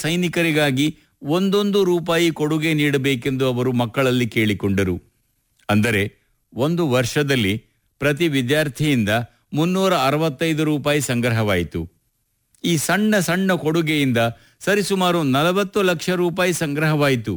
ಸೈನಿಕರಿಗಾಗಿ ಒಂದೊಂದು ರೂಪಾಯಿ ಕೊಡುಗೆ ನೀಡಬೇಕೆಂದು ಅವರು ಮಕ್ಕಳಲ್ಲಿ ಕೇಳಿಕೊಂಡರು ಅಂದರೆ ಒಂದು ವರ್ಷದಲ್ಲಿ ಪ್ರತಿ ವಿದ್ಯಾರ್ಥಿಯಿಂದ ಮುನ್ನೂರ ಅರವತ್ತೈದು ರೂಪಾಯಿ ಸಂಗ್ರಹವಾಯಿತು ಈ ಸಣ್ಣ ಸಣ್ಣ ಕೊಡುಗೆಯಿಂದ ಸರಿಸುಮಾರು ನಲವತ್ತು ಲಕ್ಷ ರೂಪಾಯಿ ಸಂಗ್ರಹವಾಯಿತು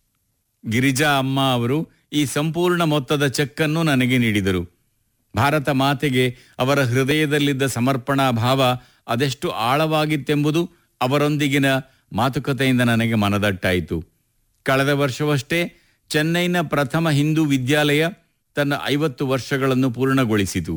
ಗಿರಿಜಾ ಅಮ್ಮ ಅವರು ಈ ಸಂಪೂರ್ಣ ಮೊತ್ತದ ಚೆಕ್ಕನ್ನು ನನಗೆ ನೀಡಿದರು ಭಾರತ ಮಾತೆಗೆ ಅವರ ಹೃದಯದಲ್ಲಿದ್ದ ಸಮರ್ಪಣಾ ಭಾವ ಅದೆಷ್ಟು ಆಳವಾಗಿತ್ತೆಂಬುದು ಅವರೊಂದಿಗಿನ ಮಾತುಕತೆಯಿಂದ ನನಗೆ ಮನದಟ್ಟಾಯಿತು ಕಳೆದ ವರ್ಷವಷ್ಟೇ ಚೆನ್ನೈನ ಪ್ರಥಮ ಹಿಂದೂ ವಿದ್ಯಾಲಯ ತನ್ನ ಐವತ್ತು ವರ್ಷಗಳನ್ನು ಪೂರ್ಣಗೊಳಿಸಿತು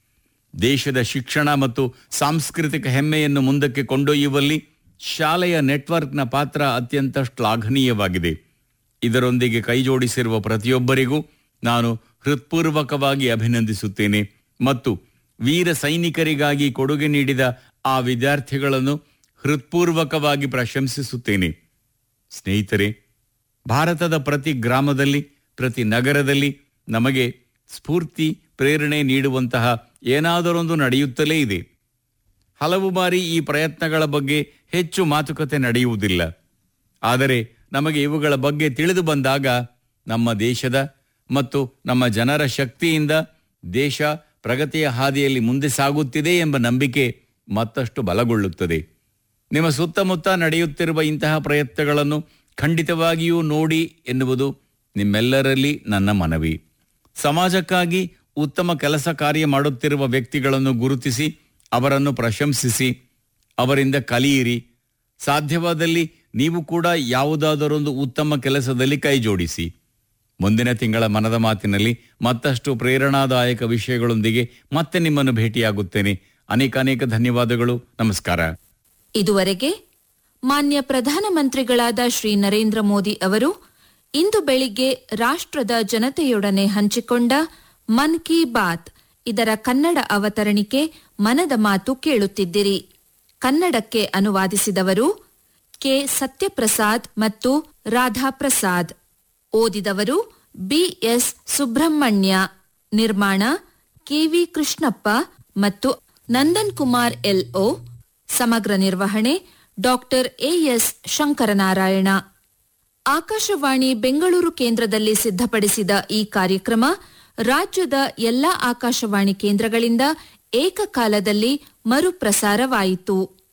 ದೇಶದ ಶಿಕ್ಷಣ ಮತ್ತು ಸಾಂಸ್ಕೃತಿಕ ಹೆಮ್ಮೆಯನ್ನು ಮುಂದಕ್ಕೆ ಕೊಂಡೊಯ್ಯುವಲ್ಲಿ ಶಾಲೆಯ ನೆಟ್ವರ್ಕ್ನ ಪಾತ್ರ ಅತ್ಯಂತ ಶ್ಲಾಘನೀಯವಾಗಿದೆ ಇದರೊಂದಿಗೆ ಕೈಜೋಡಿಸಿರುವ ಪ್ರತಿಯೊಬ್ಬರಿಗೂ ನಾನು ಹೃತ್ಪೂರ್ವಕವಾಗಿ ಅಭಿನಂದಿಸುತ್ತೇನೆ ಮತ್ತು ವೀರ ಸೈನಿಕರಿಗಾಗಿ ಕೊಡುಗೆ ನೀಡಿದ ಆ ವಿದ್ಯಾರ್ಥಿಗಳನ್ನು ಹೃತ್ಪೂರ್ವಕವಾಗಿ ಪ್ರಶಂಸಿಸುತ್ತೇನೆ ಸ್ನೇಹಿತರೆ ಭಾರತದ ಪ್ರತಿ ಗ್ರಾಮದಲ್ಲಿ ಪ್ರತಿ ನಗರದಲ್ಲಿ ನಮಗೆ ಸ್ಫೂರ್ತಿ ಪ್ರೇರಣೆ ನೀಡುವಂತಹ ಏನಾದರೊಂದು ನಡೆಯುತ್ತಲೇ ಇದೆ ಹಲವು ಬಾರಿ ಈ ಪ್ರಯತ್ನಗಳ ಬಗ್ಗೆ ಹೆಚ್ಚು ಮಾತುಕತೆ ನಡೆಯುವುದಿಲ್ಲ ಆದರೆ ನಮಗೆ ಇವುಗಳ ಬಗ್ಗೆ ತಿಳಿದು ಬಂದಾಗ ನಮ್ಮ ದೇಶದ ಮತ್ತು ನಮ್ಮ ಜನರ ಶಕ್ತಿಯಿಂದ ದೇಶ ಪ್ರಗತಿಯ ಹಾದಿಯಲ್ಲಿ ಮುಂದೆ ಸಾಗುತ್ತಿದೆ ಎಂಬ ನಂಬಿಕೆ ಮತ್ತಷ್ಟು ಬಲಗೊಳ್ಳುತ್ತದೆ ನಿಮ್ಮ ಸುತ್ತಮುತ್ತ ನಡೆಯುತ್ತಿರುವ ಇಂತಹ ಪ್ರಯತ್ನಗಳನ್ನು ಖಂಡಿತವಾಗಿಯೂ ನೋಡಿ ಎನ್ನುವುದು ನಿಮ್ಮೆಲ್ಲರಲ್ಲಿ ನನ್ನ ಮನವಿ ಸಮಾಜಕ್ಕಾಗಿ ಉತ್ತಮ ಕೆಲಸ ಕಾರ್ಯ ಮಾಡುತ್ತಿರುವ ವ್ಯಕ್ತಿಗಳನ್ನು ಗುರುತಿಸಿ ಅವರನ್ನು ಪ್ರಶಂಸಿಸಿ ಅವರಿಂದ ಕಲಿಯಿರಿ ಸಾಧ್ಯವಾದಲ್ಲಿ ನೀವು ಕೂಡ ಯಾವುದಾದರೊಂದು ಉತ್ತಮ ಕೆಲಸದಲ್ಲಿ ಕೈಜೋಡಿಸಿ ಮುಂದಿನ ತಿಂಗಳ ಮನದ ಮಾತಿನಲ್ಲಿ ಮತ್ತಷ್ಟು ಪ್ರೇರಣಾದಾಯಕ ವಿಷಯಗಳೊಂದಿಗೆ ಮತ್ತೆ ನಿಮ್ಮನ್ನು ಭೇಟಿಯಾಗುತ್ತೇನೆ ಅನೇಕ ಅನೇಕ ಧನ್ಯವಾದಗಳು ನಮಸ್ಕಾರ ಇದುವರೆಗೆ ಮಾನ್ಯ ಪ್ರಧಾನಮಂತ್ರಿಗಳಾದ ಶ್ರೀ ನರೇಂದ್ರ ಮೋದಿ ಅವರು ಇಂದು ಬೆಳಿಗ್ಗೆ ರಾಷ್ಟ್ರದ ಜನತೆಯೊಡನೆ ಹಂಚಿಕೊಂಡ ಮನ್ ಕಿ ಬಾತ್ ಇದರ ಕನ್ನಡ ಅವತರಣಿಕೆ ಮನದ ಮಾತು ಕೇಳುತ್ತಿದ್ದಿರಿ ಕನ್ನಡಕ್ಕೆ ಅನುವಾದಿಸಿದವರು ಕೆ ಸತ್ಯಪ್ರಸಾದ್ ಮತ್ತು ರಾಧಾಪ್ರಸಾದ್ ಓದಿದವರು ಬಿಎಸ್ ಸುಬ್ರಹ್ಮಣ್ಯ ನಿರ್ಮಾಣ ಕೆವಿ ಕೃಷ್ಣಪ್ಪ ಮತ್ತು ನಂದನ್ ಕುಮಾರ್ ಎಲ್ಒ ಸಮಗ್ರ ನಿರ್ವಹಣೆ ಡಾಕ್ಟರ್ ಎಎಸ್ ಶಂಕರನಾರಾಯಣ ಆಕಾಶವಾಣಿ ಬೆಂಗಳೂರು ಕೇಂದ್ರದಲ್ಲಿ ಸಿದ್ಧಪಡಿಸಿದ ಈ ಕಾರ್ಯಕ್ರಮ ರಾಜ್ಯದ ಎಲ್ಲಾ ಆಕಾಶವಾಣಿ ಕೇಂದ್ರಗಳಿಂದ ಏಕಕಾಲದಲ್ಲಿ ಮರುಪ್ರಸಾರವಾಯಿತು